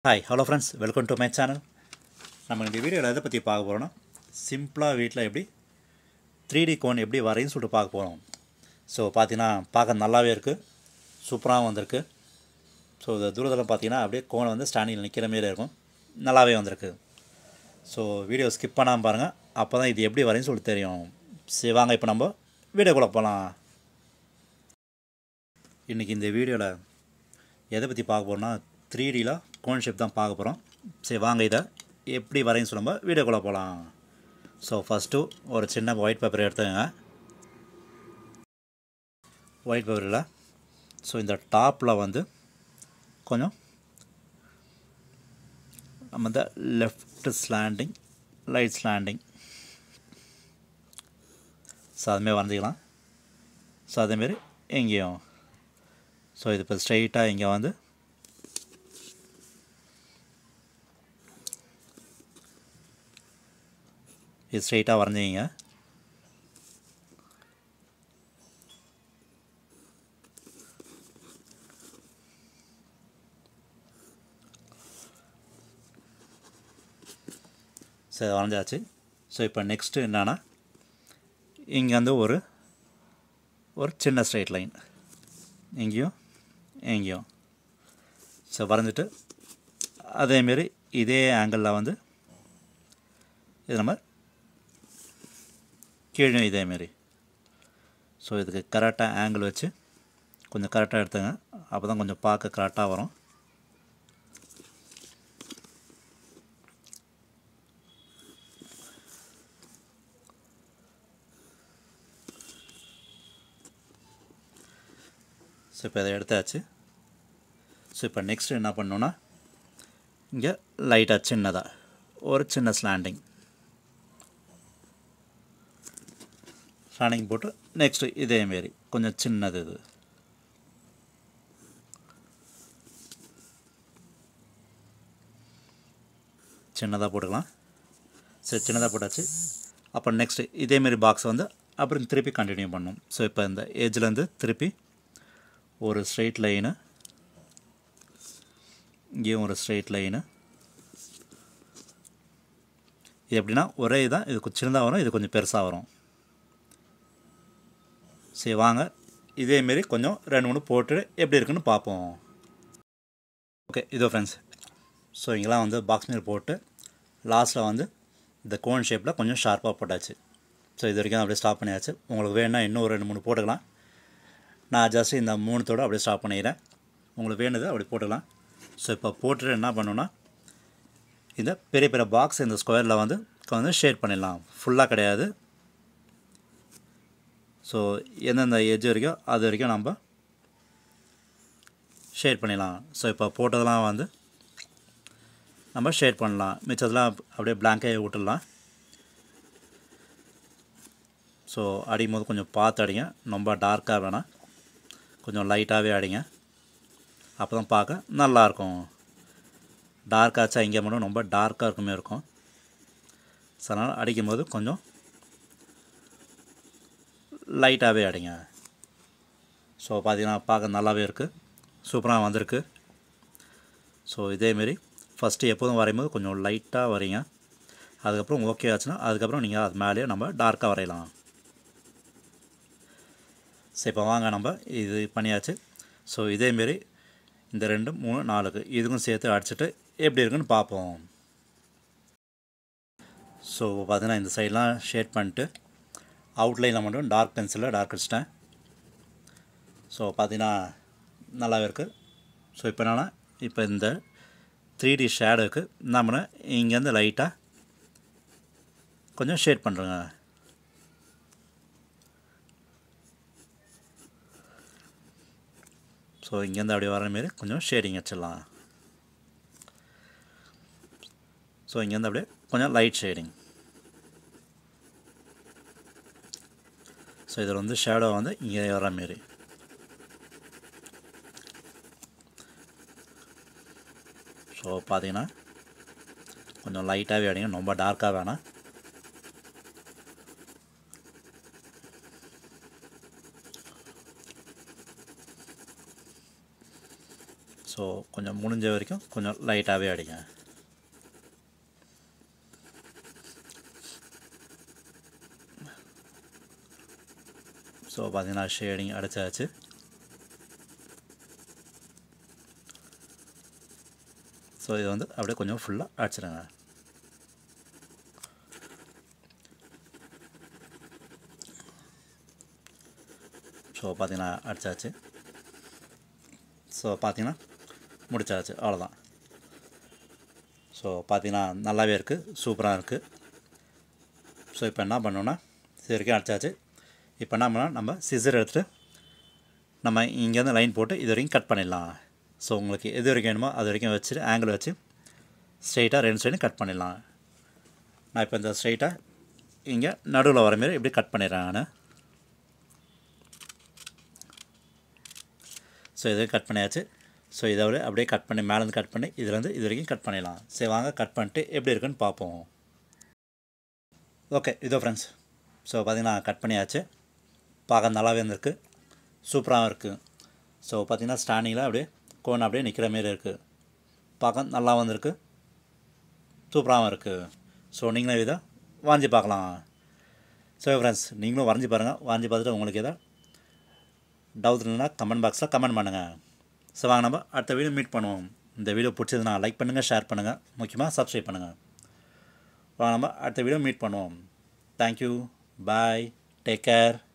hi hello friends welcome to my channel நம்ம இந்த வீடியோவில் எதை பற்றி பார்க்க போகிறோன்னா சிம்பிளாக வீட்டில் எப்படி த்ரீ டி கோன் எப்படி வரையும் சொல்லிட்டு பார்க்க போகிறோம் ஸோ பார்த்தீங்கன்னா பார்க்க நல்லாவே இருக்குது சூப்பராகவும் வந்திருக்கு ஸோ இந்த தூரத்தில் பார்த்தீங்கன்னா அப்படியே கோன் வந்து ஸ்டாண்டில் நிற்கிற மாரி இருக்கும் நல்லாவே வந்திருக்கு ஸோ வீடியோ ஸ்கிப் பண்ணாமல் பாருங்கள் அப்போ தான் இது எப்படி வரையும் சொல்லிட்டு தெரியும் சரி வாங்க இப்போ நம்ம வீடியோக்குள்ளே போகலாம் இன்றைக்கி இந்த வீடியோவில் எதை பற்றி பார்க்க போகிறோம்னா த்ரீ டியில் கோன் ஷேப் தான் பார்க்க போகிறோம் சரி வாங்க இதை எப்படி வரையும் சொல்லும்ப வீடியோக்குள்ளே போகலாம் ஸோ ஃபஸ்ட்டு ஒரு சின்ன ஒயிட் பேப்பர் எடுத்துக்கங்க ஒயிட் பேப்பரில் ஸோ இந்த டாப்பில் வந்து கொஞ்சம் நம்ம இந்த left slanting right slanting so அதுமாரி வரைஞ்சிக்கலாம் ஸோ அதேமாரி எங்கேயும் ஸோ இது இப்போ ஸ்ட்ரைட்டாக இங்கே வந்து இது ஸ்ட்ரைட்டாக வரைஞ்சிங்க சரி வரைஞ்சாச்சு ஸோ இப்போ நெக்ஸ்ட்டு என்னென்னா இங்கே வந்து ஒரு ஒரு சின்ன ஸ்ட்ரைட் லைன் இங்கேயும் இங்கேயும் ஸோ வரைஞ்சிட்டு அதேமாரி இதே ஆங்கிளில் வந்து இது நம்ம கீழே இதேமாரி ஸோ இதுக்கு கரெக்டாக ஆங்கிள் வச்சு கொஞ்சம் கரெக்டாக எடுத்துங்க அப்போ தான் கொஞ்சம் பார்க்க கரெக்டாக வரும் ஸோ இப்போ இதை எடுத்தாச்சு ஸோ இப்போ நெக்ஸ்ட் என்ன பண்ணோன்னா இங்கே லைட்டாக சின்னதாக ஒரு சின்ன ஸ்லாண்டிங் ஸ்லாண்டிங் போட்டு நெக்ஸ்ட்டு இதேமாரி கொஞ்சம் சின்னது இது சின்னதாக போட்டுக்கலாம் சரி சின்னதாக போட்டாச்சு அப்புறம் நெக்ஸ்ட்டு இதேமாரி பாக்ஸ் வந்து அப்புறம் திருப்பி கண்டினியூ பண்ணணும் ஸோ இப்போ இந்த ஏஜ்லேருந்து திருப்பி ஒரு ஸ்ட்ரெயிட் லைனு இங்கேயும் ஒரு ஸ்ட்ரெயிட் லைனு இது எப்படின்னா ஒரே இதான் இது கொஞ்சம் சின்னதாக வரும் இது கொஞ்சம் பெருசாக வரும் சரி வாங்க இதேமாரி கொஞ்சம் ரெண்டு மூணு போட்டு எப்படி இருக்குன்னு பார்ப்போம் ஓகே இதோ ஃப்ரெண்ட்ஸ் ஸோ இங்கெல்லாம் வந்து பாக்ஸ் மீர் போட்டு லாஸ்ட்டில் வந்து இந்த கோன் ஷேப்பில் கொஞ்சம் ஷார்ப்பாக போட்டாச்சு ஸோ இது வரைக்கும் அப்படியே ஸ்டாப் பண்ணியாச்சு உங்களுக்கு வேணுன்னா இன்னும் ஒரு ரெண்டு மூணு போட்டுக்கலாம் நான் ஜஸ்ட் இந்த மூணுத்தோடு அப்படியே ஸ்டாப் பண்ணிக்கிறேன் உங்களுக்கு வேணுது அப்படி போட்டுக்கலாம் ஸோ இப்போ போட்டுட்டு என்ன பண்ணுன்னா இந்த பெரிய பெரிய பாக்ஸ் இந்த ஸ்கொயரில் வந்து கொஞ்சம் ஷேட் பண்ணிடலாம் ஃபுல்லாக கிடையாது ஸோ எந்தெந்த எஜ் வரைக்கும் அது வரைக்கும் நம்ம ஷேட் பண்ணிடலாம் ஸோ இப்போ போட்டதெல்லாம் வந்து நம்ம ஷேட் பண்ணலாம் மிச்சதெல்லாம் அப்படியே பிளாங்கே விட்டுடலாம் ஸோ அடிக்கும் போது கொஞ்சம் பார்த்து அடிங்க ரொம்ப டார்க்காக வேணாம் கொஞ்சம் லைட்டாகவே அடிங்க அப்போ தான் பார்க்க நல்லாயிருக்கும் டார்க்காச்சா இங்கே மட்டும் ரொம்ப டார்க்காக இருக்குமே இருக்கும் ஸோ அதனால் அடிக்கும்போது கொஞ்சம் லைட்டாகவே அடிங்க ஸோ பார்த்தீங்கன்னா பார்க்க நல்லாவே இருக்குது சூப்பராக வந்திருக்கு ஸோ இதேமாரி ஃபஸ்ட்டு எப்போதும் வரையும்போது கொஞ்சம் லைட்டாக வரைங்க அதுக்கப்புறம் ஓகே ஆச்சுன்னா அதுக்கப்புறம் நீங்கள் அது மேலேயே நம்ம டார்க்காக வரையலாம் சரி இப்போ வாங்க நம்ம இது பண்ணியாச்சு ஸோ இதேமாரி இந்த ரெண்டு மூணு நாலுக்கு இதுக்கும் சேர்த்து அடிச்சுட்டு எப்படி இருக்குன்னு பார்ப்போம் ஸோ பார்த்தீங்கன்னா இந்த சைட்லாம் ஷேட் பண்ணிட்டு அவுட்லைனில் மட்டும் டார்க் பென்சிலில் டார்க் அடிச்சிட்டேன் ஸோ பார்த்தீங்கன்னா நல்லாவே இருக்குது ஸோ இப்போ என்னென்னா இப்போ இந்த த்ரீ டி ஷேடோக்கு நம்ம இங்கேருந்து லைட்டாக கொஞ்சம் ஷேட் பண்ணுறேங்க ஸோ இங்கேருந்து அப்படி வர மாரி கொஞ்சம் ஷேடிங் வச்சிடலாம் ஸோ இங்கேருந்து அப்படியே கொஞ்சம் லைட் ஷேடிங் ஸோ இதில் வந்து ஷேடோ வந்து இங்கே வர மாரி ஸோ பார்த்தீங்கன்னா கொஞ்சம் லைட்டாகவே அடிங்க ரொம்ப டார்க்காக வேணாம் ஸோ ஸோ கொஞ்சம் முடிஞ்ச வரைக்கும் கொஞ்சம் லைட்டாகவே அடிங்க ஸோ பார்த்தீங்கன்னா ஷேடிங் அடிச்சாச்சு ஸோ இது வந்து அப்படியே கொஞ்சம் ஃபுல்லாக அடிச்சிடுங்க ஸோ பார்த்தீங்கன்னா அடிச்சாச்சு ஸோ பார்த்தீங்கன்னா முடிச்சாச்சு அவ்வளோதான் ஸோ பார்த்தீங்கன்னா நல்லாவே இருக்குது சூப்பராக இருக்குது ஸோ இப்போ என்ன பண்ணோன்னா இது வரைக்கும் அடிச்சாச்சு இப்போ என்ன பண்ணால் நம்ம சிசர் எடுத்துகிட்டு நம்ம இங்கேருந்து லைன் போட்டு இது வரைக்கும் கட் பண்ணிடலாம் ஸோ உங்களுக்கு எது வரைக்கும் வேணுமோ அது வரைக்கும் வச்சுட்டு ஆங்கிள் வச்சு ஸ்ட்ரைட்டாக ரெண்டு சைடும் கட் பண்ணிடலாம் நான் இப்போ இந்த ஸ்ட்ரைட்டாக இங்கே நடுவில் வர மாரி இப்படி கட் பண்ணிடுறேன் நான் ஸோ இதை கட் பண்ணியாச்சு ஸோ இதை விட அப்படியே கட் பண்ணி மேலேருந்து கட் பண்ணி இதுலேருந்து இது வரைக்கும் கட் பண்ணிடலாம் சரி வாங்க கட் பண்ணிட்டு எப்படி இருக்குன்னு பார்ப்போம் ஓகே இதோ ஃப்ரெண்ட்ஸ் ஸோ பார்த்தீங்கன்னா கட் பண்ணியாச்சு பார்க்க நல்லாவே இருந்திருக்கு சூப்பராகவும் இருக்குது ஸோ பார்த்தீங்கன்னா ஸ்டாண்டிங்கில் அப்படியே கோன் அப்படியே நிற்கிற மாரி இருக்குது பார்க்க நல்லா வந்திருக்கு சூப்பராகவும் இருக்குது ஸோ நீங்களும் இதை வாஞ்சி பார்க்கலாம் ஸோ ஃப்ரெண்ட்ஸ் நீங்களும் வரைஞ்சி பாருங்கள் வாஞ்சி பார்த்துட்டு உங்களுக்கு எதாவது டவுட் இல்லைன்னா கமெண்ட் பாக்ஸில் கமெண்ட் பண்ணுங்கள் ஸோ வாங்க நம்ம அடுத்த வீடியோ மீட் பண்ணுவோம் இந்த வீடியோ பிடிச்சதுன்னா லைக் பண்ணுங்கள் ஷேர் பண்ணுங்கள் முக்கியமாக சப்ஸ்கிரைப் பண்ணுங்கள் வாங்க நம்ம அடுத்த வீடியோ மீட் பண்ணுவோம் தேங்க்யூ பாய் டேக் கேர்